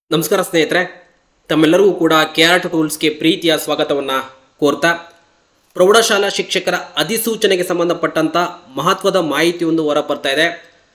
ನಮಸ್ಕಾರ ಸ್ನೇಹಿತರೆ ತಮ್ಮೆಲ್ಲರಿಗೂ ಕೂಡ ಕೆ ಆರ್ ಟೂಲ್ಸ್ಗೆ ಪ್ರೀತಿಯ ಸ್ವಾಗತವನ್ನು ಕೋರ್ತಾ ಪ್ರೌಢಶಾಲಾ ಶಿಕ್ಷಕರ ಅಧಿಸೂಚನೆಗೆ ಸಂಬಂಧಪಟ್ಟಂಥ ಮಹತ್ವದ ಮಾಹಿತಿಯೊಂದು ಹೊರಬರ್ತಾ ಇದೆ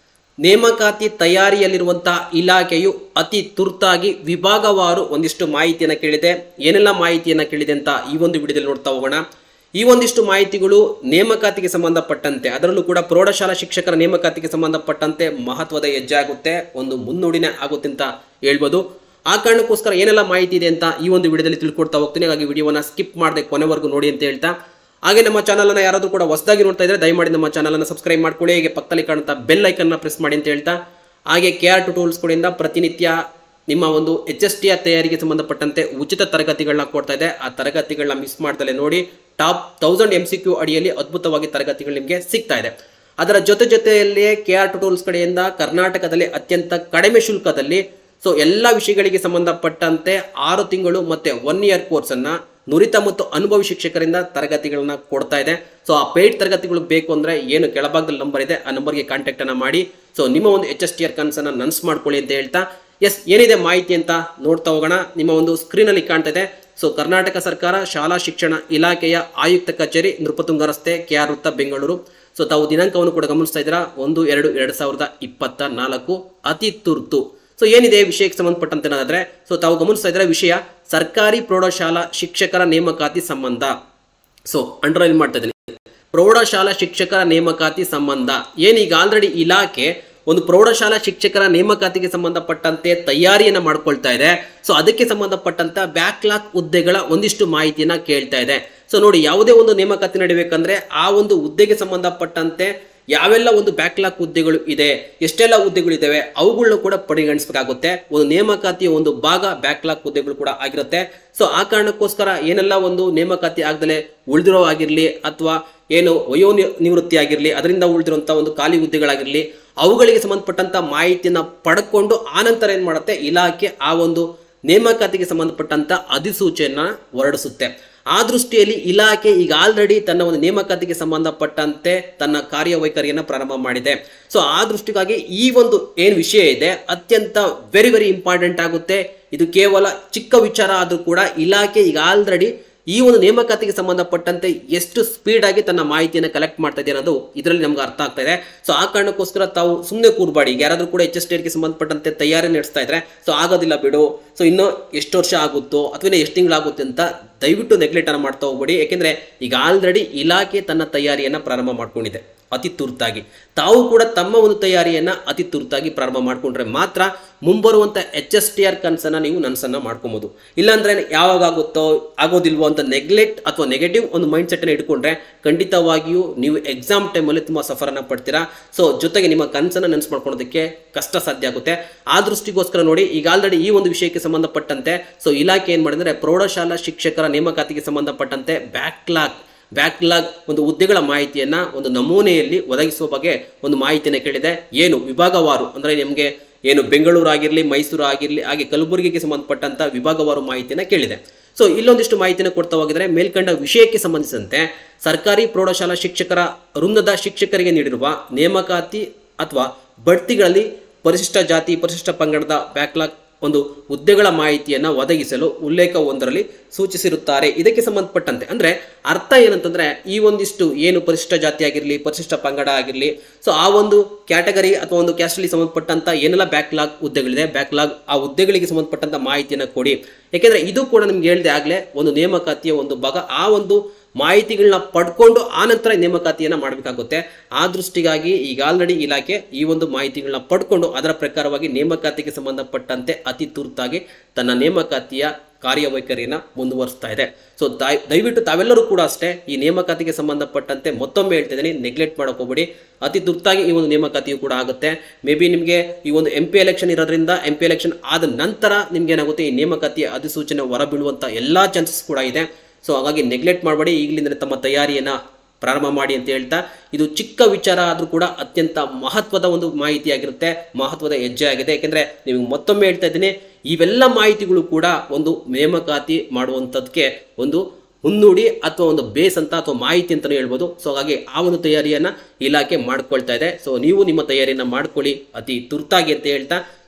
ನೇಮಕಾತಿ ತಯಾರಿಯಲ್ಲಿರುವಂಥ ಇಲಾಖೆಯು ಅತಿ ತುರ್ತಾಗಿ ವಿಭಾಗವಾರು ಒಂದಿಷ್ಟು ಮಾಹಿತಿಯನ್ನು ಕೇಳಿದೆ ಏನೆಲ್ಲ ಮಾಹಿತಿಯನ್ನು ಕೇಳಿದೆ ಅಂತ ಈ ಒಂದು ವಿಡಿಯೋದಲ್ಲಿ ನೋಡ್ತಾ ಹೋಗೋಣ ಈ ಒಂದಿಷ್ಟು ಮಾಹಿತಿಗಳು ನೇಮಕಾತಿಗೆ ಸಂಬಂಧಪಟ್ಟಂತೆ ಅದರಲ್ಲೂ ಕೂಡ ಪ್ರೌಢಶಾಲಾ ಶಿಕ್ಷಕರ ನೇಮಕಾತಿಗೆ ಸಂಬಂಧಪಟ್ಟಂತೆ ಮಹತ್ವದ ಹೆಜ್ಜೆ ಆಗುತ್ತೆ ಒಂದು ಮುನ್ನುಡಿನೇ ಆಗುತ್ತೆ ಅಂತ ಹೇಳ್ಬೋದು ಆ ಕಾರಣಕ್ಕೋಸ್ಕರ ಏನೆಲ್ಲ ಮಾಹಿತಿ ಇದೆ ಅಂತ ಈ ಒಂದು ವಿಡಿಯೋದಲ್ಲಿ ತಿಳ್ಕೊಡ್ತಾ ಹೋಗ್ತೀನಿ ಹಾಗಾಗಿ ವಿಡಿಯೋವನ್ನ ಸ್ಕಿಪ್ ಮಾಡದೆ ಕೊನೆವರೆಗೂ ನೋಡಿ ಅಂತ ಹೇಳ್ತಾ ಹಾಗೆ ನಮ್ಮ ಚಾನಲನ್ನು ಯಾರಾದರೂ ಕೂಡ ಹೊಸದಾಗಿ ನೋಡ್ತಾ ಇದ್ರೆ ದಯಮಾಡಿ ನಮ್ಮ ಚಾನಲನ್ನು ಸಬ್ಸ್ಕ್ರೈಬ್ ಮಾಡ್ಕೊಳ್ಳಿ ಹಾಗೆ ಪಕ್ಕದಲ್ಲಿ ಕಾಣುತ್ತಾ ಬೆಲ್ ಐಕನ್ನ ಪ್ರೆಸ್ ಮಾಡಿ ಅಂತ ಹೇಳ್ತಾ ಹಾಗೆ ಕೆ ಆರ್ ಟೂಲ್ಸ್ ಕಡೆಯಿಂದ ಪ್ರತಿನಿತ್ಯ ನಿಮ್ಮ ಒಂದು ಎಚ್ ಎಸ್ ಟಿ ಆರ್ ತಯಾರಿಗೆ ಸಂಬಂಧಪಟ್ಟಂತೆ ಉಚಿತ ತರಗತಿಗಳನ್ನ ಕೊಡ್ತಾ ಇದೆ ಆ ತರಗತಿಗಳನ್ನ ಮಿಸ್ ಮಾಡ್ದಲೇ ನೋಡಿ top thousand M C Q ಅಡಿಯಲ್ಲಿ ಅದ್ಭುತವಾಗಿ ತರಗತಿಗಳು ನಿಮಗೆ ಸಿಗ್ತಾ ಇದೆ ಅದರ ಜೊತೆ ಜೊತೆಯಲ್ಲಿಯೇ ಕೆ ಆರ್ ಟೂಲ್ಸ್ ಕಡೆಯಿಂದ ಕರ್ನಾಟಕದಲ್ಲಿ ಅತ್ಯಂತ ಕಡಿಮೆ ಶುಲ್ಕದಲ್ಲಿ ಸೊ ಎಲ್ಲ ವಿಷಯಗಳಿಗೆ ಸಂಬಂಧಪಟ್ಟಂತೆ ಆರು ತಿಂಗಳು ಮತ್ತೆ ಒನ್ ಇಯರ್ ಕೋರ್ಸನ್ನು ನುರಿತ ಮತ್ತು ಅನುಭವಿ ಶಿಕ್ಷಕರಿಂದ ತರಗತಿಗಳನ್ನ ಕೊಡ್ತಾ ಇದೆ ಸೊ ಆ ಪೇಯ್ಡ್ ತರಗತಿಗಳು ಬೇಕು ಅಂದರೆ ಏನು ಕೆಳಭಾಗದಲ್ಲಿ ನಂಬರ್ ಇದೆ ಆ ನಂಬರ್ಗೆ ಕಾಂಟ್ಯಾಕ್ಟನ್ನು ಮಾಡಿ ಸೊ ನಿಮ್ಮ ಒಂದು ಎಚ್ ಎಸ್ ಟಿ ಆರ್ ಕನಸನ್ನು ನನ್ಸ್ ಮಾಡ್ಕೊಳ್ಳಿ ಅಂತ ಹೇಳ್ತಾ ಎಸ್ ಏನಿದೆ ಮಾಹಿತಿ ಅಂತ ನೋಡ್ತಾ ಹೋಗೋಣ ನಿಮ್ಮ ಒಂದು ಸ್ಕ್ರೀನಲ್ಲಿ ಕಾಣ್ತಾ ಇದೆ ಸೊ ಕರ್ನಾಟಕ ಸರ್ಕಾರ ಶಾಲಾ ಶಿಕ್ಷಣ ಇಲಾಖೆಯ ಆಯುಕ್ತ ಕಚೇರಿ ನೃಪತುಂಗ ರಸ್ತೆ ಕೆ ಆರ್ ವೃತ್ತ ಬೆಂಗಳೂರು ಸೊ ತಾವು ದಿನಾಂಕವನ್ನು ಕೂಡ ಗಮನಿಸ್ತಾ ಇದ್ದೀರಾ ಒಂದು ಎರಡು ಎರಡು ಸಾವಿರದ ಇಪ್ಪತ್ತ ನಾಲ್ಕು ಅತಿ ತುರ್ತು ಸೊ ಏನಿದೆ ವಿಷಯಕ್ಕೆ ಸಂಬಂಧಪಟ್ಟಂತೆ ಏನಾದ್ರೆ ಸೊ ತಾವು ಗಮನಿಸ್ತಾ ಇದ್ರೆ ವಿಷಯ ಸರ್ಕಾರಿ ಪ್ರೌಢಶಾಲಾ ಶಿಕ್ಷಕರ ನೇಮಕಾತಿ ಸಂಬಂಧ ಸೊ ಅಂಡರ್ಲೈನ್ ಮಾಡ್ತಾ ಇದ್ದೀನಿ ಪ್ರೌಢಶಾಲಾ ಶಿಕ್ಷಕರ ನೇಮಕಾತಿ ಸಂಬಂಧ ಏನೀಗ ಆಲ್ರೆಡಿ ಇಲಾಖೆ ಒಂದು ಪ್ರೌಢಶಾಲಾ ಶಿಕ್ಷಕರ ನೇಮಕಾತಿಗೆ ಸಂಬಂಧಪಟ್ಟಂತೆ ತಯಾರಿಯನ್ನ ಮಾಡ್ಕೊಳ್ತಾ ಇದೆ ಸೊ ಅದಕ್ಕೆ ಸಂಬಂಧಪಟ್ಟಂತ ಬ್ಯಾಕ್ಲಾಗ್ ಹುದ್ದೆಗಳ ಒಂದಿಷ್ಟು ಮಾಹಿತಿಯನ್ನ ಕೇಳ್ತಾ ಇದೆ ಸೊ ನೋಡಿ ಯಾವುದೇ ಒಂದು ನೇಮಕಾತಿ ನಡಿಬೇಕಂದ್ರೆ ಆ ಒಂದು ಹುದ್ದೆಗೆ ಸಂಬಂಧಪಟ್ಟಂತೆ ಯಾವೆಲ್ಲ ಒಂದು ಬ್ಯಾಕ್ಲಾಗ್ ಹುದ್ದೆಗಳು ಇದೆ ಎಷ್ಟೆಲ್ಲ ಹುದ್ದೆಗಳಿದ್ದಾವೆ ಅವುಗಳನ್ನ ಕೂಡ ಪರಿಗಣಿಸಬೇಕಾಗುತ್ತೆ ಒಂದು ನೇಮಕಾತಿಯ ಒಂದು ಭಾಗ ಬ್ಯಾಕ್ಲಾಗ್ ಹುದ್ದೆಗಳು ಕೂಡ ಆಗಿರುತ್ತೆ ಸೊ ಆ ಕಾರಣಕ್ಕೋಸ್ಕರ ಏನೆಲ್ಲ ಒಂದು ನೇಮಕಾತಿ ಆಗದಲೆ ಉಳಿದಿರೋ ಆಗಿರಲಿ ಅಥವಾ ಏನು ವಯೋ ನಿ- ನಿವೃತ್ತಿ ಆಗಿರಲಿ ಅದರಿಂದ ಉಳಿದಿರುವಂಥ ಒಂದು ಖಾಲಿ ಹುದ್ದೆಗಳಾಗಿರಲಿ ಅವುಗಳಿಗೆ ಸಂಬಂಧಪಟ್ಟಂತ ಮಾಹಿತಿಯನ್ನ ಪಡ್ಕೊಂಡು ಆನಂತರ ಏನು ಮಾಡುತ್ತೆ ಇಲಾಖೆ ಆ ಒಂದು ನೇಮಕಾತಿಗೆ ಸಂಬಂಧಪಟ್ಟಂತ ಅಧಿಸೂಚನೆಯನ್ನ ಹೊರಡಿಸುತ್ತೆ ಆ ದೃಷ್ಟಿಯಲ್ಲಿ ಇಲಾಖೆ ಈಗ ಆಲ್ರೆಡಿ ತನ್ನ ಒಂದು ನೇಮಕಾತಿಗೆ ಸಂಬಂಧಪಟ್ಟಂತೆ ತನ್ನ ಕಾರ್ಯವೈಖರಿಯನ್ನು ಪ್ರಾರಂಭ ಮಾಡಿದೆ ಸೊ ಆ ದೃಷ್ಟಿಗಾಗಿ ಈ ಒಂದು ಏನು ವಿಷಯ ಇದೆ ಅತ್ಯಂತ ವೆರಿ ವೆರಿ ಇಂಪಾರ್ಟೆಂಟ್ ಆಗುತ್ತೆ ಇದು ಕೇವಲ ಚಿಕ್ಕ ವಿಚಾರ ಆದರೂ ಕೂಡ ಇಲಾಖೆ ಈಗ ಆಲ್ರೆಡಿ ಈ ಒಂದು ನೇಮಕಾತಿಗೆ ಸಂಬಂಧಪಟ್ಟಂತೆ ಎಷ್ಟು ಸ್ಪೀಡ್ ಆಗಿ ತನ್ನ ಮಾಹಿತಿಯನ್ನು ಕಲೆಕ್ಟ್ ಮಾಡ್ತಾ ಇದೆ ಅನ್ನೋದು ಇದರಲ್ಲಿ ನಮ್ಗೆ ಅರ್ಥ ಆಗ್ತಾ ಇದೆ ಸೊ ಆ ಕಾರಣಕ್ಕೋಸ್ಕರ ತಾವು ಸುಮ್ಮನೆ ಕೂರ್ಬಾಡಿ ಈಗ ಯಾರಾದ್ರೂ ಕೂಡ ಎಚ್ ಎಸ್ ಗೆ ಸಂಬಂಧಪಟ್ಟಂತೆ ತಯಾರಿ ನಡೆಸ್ತಾ ಇದ್ರೆ ಸೊ ಆಗೋದಿಲ್ಲ ಬಿಡು ಸೊ ಇನ್ನು ಎಷ್ಟು ವರ್ಷ ಆಗುತ್ತೋ ಅಥವಾ ಇನ್ನು ಎಷ್ಟು ತಿಂಗಳಾಗುತ್ತೆ ಅಂತ ದಯವಿಟ್ಟು ನೆಗ್ಲೆಕ್ಟ್ ಅನ್ನ ಮಾಡ್ತಾ ಹೋಗ್ಬೇಡಿ ಯಾಕೆಂದ್ರೆ ಈಗ ಆಲ್ರೆಡಿ ಇಲಾಖೆ ತನ್ನ ತಯಾರಿಯನ್ನ ಪ್ರಾರಂಭ ಮಾಡ್ಕೊಂಡಿದೆ ಅತಿ ತುರ್ತಾಗಿ ತಾವು ಕೂಡ ತಮ್ಮ ಒಂದು ತಯಾರಿಯನ್ನ ಅತಿ ತುರ್ತಾಗಿ ಪ್ರಾರಂಭ ಮಾಡ್ಕೊಂಡ್ರೆ ಮಾತ್ರ ಮುಂಬರುವಂತ ಎಚ್ ಎಸ್ ಟಿ ಆರ್ ಕನ್ಸನ್ನ ನೀವು ನನ್ಸನ್ನ ಮಾಡ್ಕೊಬೋದು ಇಲ್ಲಾಂದ್ರೆ ಯಾವಾಗ ಆಗುತ್ತೋ ಆಗೋದಿಲ್ವೋ ಅಂತ ನೆಗ್ಲೆಕ್ಟ್ ಅಥವಾ ನೆಗೆಟಿವ್ ಒಂದು ಮೈಂಡ್ ಸೆಟ್ ಅನ್ನ ಇಟ್ಕೊಂಡ್ರೆ ಖಂಡಿತವಾಗಿಯೂ ನೀವು ಎಕ್ಸಾಮ್ ಟೈಮಲ್ಲಿ ತುಂಬಾ ಸಫರನ್ನ ಪಡ್ತೀರಾ ಸೊ ಜೊತೆಗೆ ನಿಮ್ಮ ಕನಸನ್ನ ನೆನ್ಸ್ ಮಾಡ್ಕೊಳ್ಳೋದಕ್ಕೆ ಕಷ್ಟ ಸಾಧ್ಯ ಆಗುತ್ತೆ ಆ ದೃಷ್ಟಿಗೋಸ್ಕರ ನೋಡಿ ಈಗ ಆಲ್ರೆಡಿ ಈ ಒಂದು ವಿಷಯಕ್ಕೆ ಸಂಬಂಧಪಟ್ಟಂತೆ ಸೊ ಇಲಾಖೆ ಏನ್ ಮಾಡಿದ್ರೆ ಪ್ರೌಢಶಾಲಾ ಶಿಕ್ಷಕರ ನೇಮಕಾತಿಗೆ ಸಂಬಂಧಪಟ್ಟಂತೆ ಬ್ಯಾಕ್ಲಾಗ್ ಬ್ಯಾಕ್ಲಾಗ್ ಒಂದು ಹುದ್ದೆಗಳ ಮಾಹಿತಿಯನ್ನ ಒಂದು ನಮೂನೆಯಲ್ಲಿ ಒದಗಿಸುವ ಬಗ್ಗೆ ಒಂದು ಮಾಹಿತಿಯನ್ನು ಕೇಳಿದೆ ಏನು ವಿಭಾಗವಾರು ಅಂದ್ರೆ ನಿಮಗೆ ಏನು ಬೆಂಗಳೂರು ಆಗಿರಲಿ ಮೈಸೂರು ಆಗಿರಲಿ ಹಾಗೆ ಕಲಬುರಗಿಗೆ ಸಂಬಂಧಪಟ್ಟಂತ ವಿಭಾಗವಾರು ಮಾಹಿತಿಯನ್ನು ಕೇಳಿದೆ ಸೊ ಇಲ್ಲೊಂದಿಷ್ಟು ಮಾಹಿತಿಯನ್ನು ಕೊಡ್ತಾ ಹೋಗಿದ್ರೆ ಮೇಲ್ಕಂಡ ವಿಷಯಕ್ಕೆ ಸಂಬಂಧಿಸಿದಂತೆ ಸರ್ಕಾರಿ ಪ್ರೌಢಶಾಲಾ ಶಿಕ್ಷಕರ ವೃಂದದ ಶಿಕ್ಷಕರಿಗೆ ನೀಡಿರುವ ನೇಮಕಾತಿ ಅಥವಾ ಬಡ್ತಿಗಳಲ್ಲಿ ಪರಿಶಿಷ್ಟ ಜಾತಿ ಪರಿಶಿಷ್ಟ ಪಂಗಡದ ಬ್ಯಾಕ್ಲಾಗ್ ಒಂದು ಹುದ್ದೆಗಳ ಮಾಹಿತಿಯನ್ನು ಒದಗಿಸಲು ಉಲ್ಲೇಖ ಒಂದರಲ್ಲಿ ಸೂಚಿಸಿರುತ್ತಾರೆ ಇದಕ್ಕೆ ಸಂಬಂಧಪಟ್ಟಂತೆ ಅಂದ್ರೆ ಅರ್ಥ ಏನಂತಂದ್ರೆ ಈ ಒಂದಿಷ್ಟು ಏನು ಪರಿಶಿಷ್ಟ ಜಾತಿ ಆಗಿರಲಿ ಪರಿಶಿಷ್ಟ ಪಂಗಡ ಆಗಿರಲಿ ಸೊ ಆ ಒಂದು ಕ್ಯಾಟಗರಿ ಅಥವಾ ಒಂದು ಕ್ಯಾಸ್ಟಲ್ಲಿ ಸಂಬಂಧಪಟ್ಟಂತ ಏನೆಲ್ಲ ಬ್ಯಾಕ್ಲಾಗ್ ಹುದ್ದೆಗಳಿದೆ ಬ್ಯಾಕ್ಲಾಗ್ ಆ ಹುದ್ದೆಗಳಿಗೆ ಸಂಬಂಧಪಟ್ಟಂತ ಮಾಹಿತಿಯನ್ನು ಕೊಡಿ ಯಾಕೆಂದ್ರೆ ಇದು ಕೂಡ ನಿಮ್ಗೆ ಹೇಳಿದೆ ಆಗ್ಲೇ ಒಂದು ನೇಮಕಾತಿಯ ಒಂದು ಭಾಗ ಆ ಒಂದು ಮಾಹಿತಿಗಳನ್ನ ಪಡ್ಕೊಂಡು ಆ ನಂತರ ನೇಮಕಾತಿಯನ್ನ ಮಾಡಬೇಕಾಗುತ್ತೆ ಆ ದೃಷ್ಟಿಗಾಗಿ ಈಗ ಆಲ್ರೆಡಿ ಇಲಾಖೆ ಈ ಒಂದು ಮಾಹಿತಿಗಳನ್ನ ಪಡ್ಕೊಂಡು ಅದರ ಪ್ರಕಾರವಾಗಿ ನೇಮಕಾತಿಗೆ ಸಂಬಂಧಪಟ್ಟಂತೆ ಅತಿ ತುರ್ತಾಗಿ ತನ್ನ ನೇಮಕಾತಿಯ ಕಾರ್ಯವೈಖರಿಯನ್ನ ಮುಂದುವರಿಸ್ತಾ ಇದೆ ಸೊ ದಯ- ದಯವಿಟ್ಟು ತಾವೆಲ್ಲರೂ ಕೂಡ ಅಷ್ಟೇ ಈ ನೇಮಕಾತಿಗೆ ಸಂಬಂಧಪಟ್ಟಂತೆ ಮತ್ತೊಮ್ಮೆ ಹೇಳ್ತಿದ್ದೀನಿ ನೆಗ್ಲೆಕ್ಟ್ ಮಾಡಕ್ ಹೋಗ್ಬೇಡಿ ಅತಿ ತುರ್ತಾಗಿ ಈ ಒಂದು ನೇಮಕಾತಿಯು ಕೂಡ ಆಗುತ್ತೆ ಮೇ ಬಿ ನಿಮಗೆ ಈ ಒಂದು ಎಂ ಪಿ ಎಲೆಕ್ಷನ್ ಇರೋದ್ರಿಂದ ಎಂ ಪಿ ಎಲೆಕ್ಷನ್ ಆದ ನಂತರ ನಿಮ್ಗೆ ಏನಾಗುತ್ತೆ ಈ ನೇಮಕಾತಿಯ ಅಧಿಸೂಚನೆ ಹೊರಬೀಳುವಂತ ಎಲ್ಲಾ ಚಾನ್ಸಸ್ ಕೂಡ ಇದೆ ಸೊ ಹಾಗಾಗಿ ನೆಗ್ಲೆಕ್ಟ್ ಮಾಡಬೇಡಿ ಈಗಲಿಂದ ತಮ್ಮ ತಯಾರಿಯನ್ನ ಪ್ರಾರಂಭ ಮಾಡಿ ಅಂತ ಹೇಳ್ತಾ ಇದು ಚಿಕ್ಕ ವಿಚಾರ ಆದರೂ ಕೂಡ ಅತ್ಯಂತ ಮಹತ್ವದ ಒಂದು ಮಾಹಿತಿಯಾಗಿರುತ್ತೆ ಮಹತ್ವದ ಹೆಜ್ಜೆ ಆಗಿದೆ ಯಾಕೆಂದ್ರೆ ನಿಮಗೆ ಮತ್ತೊಮ್ಮೆ ಹೇಳ್ತಾ ಇದ್ದೀನಿ ಇವೆಲ್ಲ ಮಾಹಿತಿಗಳು ಕೂಡ ಒಂದು ನೇಮಕಾತಿ ಮಾಡುವಂಥದ್ದಕ್ಕೆ ಒಂದು ಮುನ್ನುಡಿ ಅಥವಾ ಒಂದು ಬೇಸ್ ಅಂತ ಅಥವಾ ಮಾಹಿತಿ ಅಂತಲೂ ಹೇಳ್ಬೋದು ಸೊ ಹಾಗಾಗಿ ಆ ಒಂದು ತಯಾರಿಯನ್ನ ಇಲಾಖೆ ಮಾಡ್ಕೊಳ್ತಾ ಇದೆ ಸೊ ನೀವು ನಿಮ್ಮ ತಯಾರಿಯನ್ನ ಮಾಡ್ಕೊಳ್ಳಿ ಅತಿ ತುರ್ತಾಗಿ ಅಂತ ಹೇಳ್ತಾ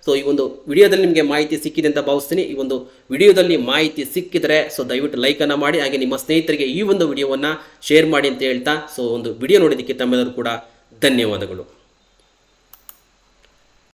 ಸೊ ಈ ಒಂದು ವಿಡಿಯೋದಲ್ಲಿ ನಿಮಗೆ ಮಾಹಿತಿ ಸಿಕ್ಕಿದೆ ಅಂತ ಭಾವಿಸ್ತೀನಿ ಈ ಒಂದು ವಿಡಿಯೋದಲ್ಲಿ ಮಾಹಿತಿ ಸಿಕ್ಕಿದರೆ ಸೊ ದಯವಿಟ್ಟು ಲೈಕನ್ನು ಮಾಡಿ ಹಾಗೆ ನಿಮ್ಮ ಸ್ನೇಹಿತರಿಗೆ ಈ ಒಂದು ವಿಡಿಯೋವನ್ನು ಶೇರ್ ಮಾಡಿ ಅಂತ ಹೇಳ್ತಾ ಸೊ ಒಂದು ವಿಡಿಯೋ ನೋಡಿದ್ದಕ್ಕೆ ತಮ್ಮೆಲ್ಲರೂ ಕೂಡ ಧನ್ಯವಾದಗಳು